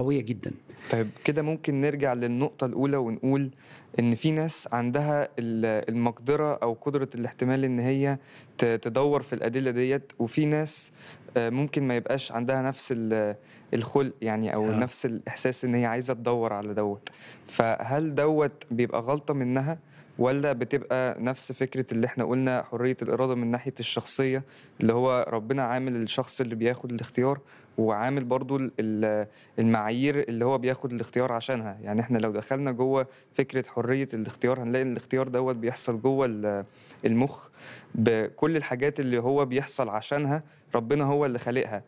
قويه جدا طيب كده ممكن نرجع للنقطة الأولى ونقول إن في ناس عندها ال- المقدرة أو قدرة الاحتمال إن هي ت- تدور في الأدلة ديت وفي ناس آه، ممكن ما يبقاش عندها نفس ال- الخلق يعني أو آه. نفس الإحساس إن هي عايزة تدور على دوت فهل دوت بيبقى غلطة منها ولا بتبقى نفس فكرة اللي احنا قلنا حرية الإرادة من ناحية الشخصية اللي هو ربنا عامل الشخص اللي بياخد الاختيار وعامل برضو ال- ال- المعايير اللي هو بياخد الاختيار عشانها يعني احنا لو دخلنا جوه فكرة حرية الاختيار هنلاقي ان الاختيار دوت بيحصل جوه ال- المخ بكل الحاجات اللي هو بيحصل عشانها ربنا هو اللي خالقها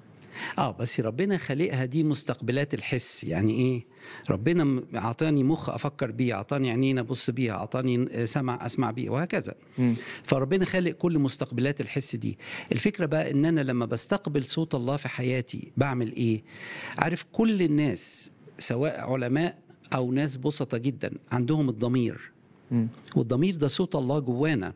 اه بس ربنا خالقها دي مستقبلات الحس يعني ايه ربنا م- اعطاني مخ افكر بيه اعطاني عينين ابص بيها اعطاني سمع اسمع بيه وهكذا مم. فربنا خالق كل مستقبلات الحس دي الفكره بقى ان انا لما بستقبل صوت الله في حياتي بعمل ايه عارف كل الناس سواء علماء او ناس بسطة جدا عندهم الضمير مم. والضمير ده صوت الله جوانا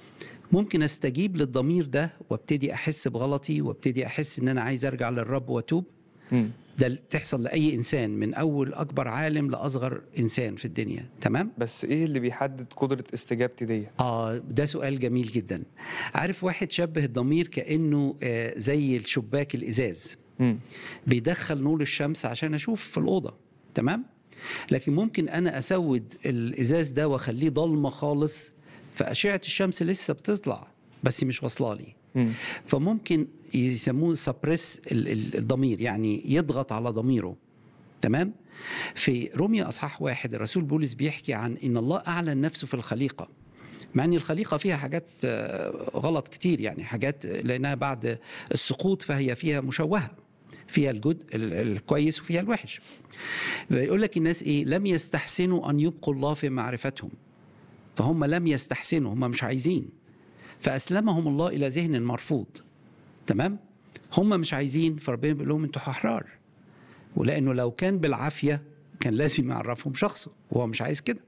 ممكن استجيب للضمير ده وابتدي احس بغلطي وابتدي احس ان انا عايز ارجع للرب واتوب مم. ده تحصل لاي انسان من اول اكبر عالم لاصغر انسان في الدنيا تمام بس ايه اللي بيحدد قدرة استجابتي ديت اه ده سؤال جميل جدا عارف واحد شبه الضمير كانه آه زي الشباك الازاز مم. بيدخل نور الشمس عشان اشوف في الاوضه تمام لكن ممكن انا اسود الازاز ده واخليه ضلمه خالص فاشعه الشمس لسه بتطلع بس مش واصله لي مم. فممكن يسموه سبريس الضمير يعني يضغط على ضميره تمام في روميا اصحاح واحد الرسول بولس بيحكي عن ان الله اعلن نفسه في الخليقه مع ان الخليقه فيها حاجات آه، غلط كتير يعني حاجات لانها بعد السقوط فهي فيها مشوهه فيها الجد ال- الكويس وفيها الوحش بيقول لك الناس ايه لم يستحسنوا ان يبقوا الله في معرفتهم فهم لم يستحسنوا هم مش عايزين فاسلمهم الله الى ذهن مرفوض تمام هم مش عايزين فربنا بيقول لهم انتوا احرار ولانه لو كان بالعافيه كان لازم يعرفهم شخصه وهو مش عايز كده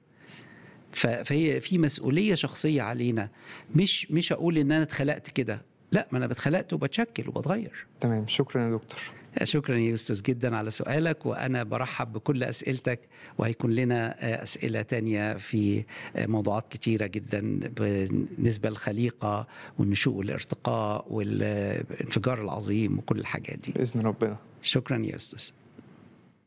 ف- فهي في مسؤوليه شخصيه علينا مش مش اقول ان انا اتخلقت كده لا ما انا بتخلقت وبتشكل وبتغير تمام شكرا يا دكتور شكرا يا استاذ جدا على سؤالك وانا برحب بكل اسئلتك وهيكون لنا آه، اسئله تانية في آه، موضوعات كتيره جدا بالنسبه للخليقه والنشوء والارتقاء والانفجار العظيم وكل الحاجات دي بإذن ربنا شكرا يا استاذ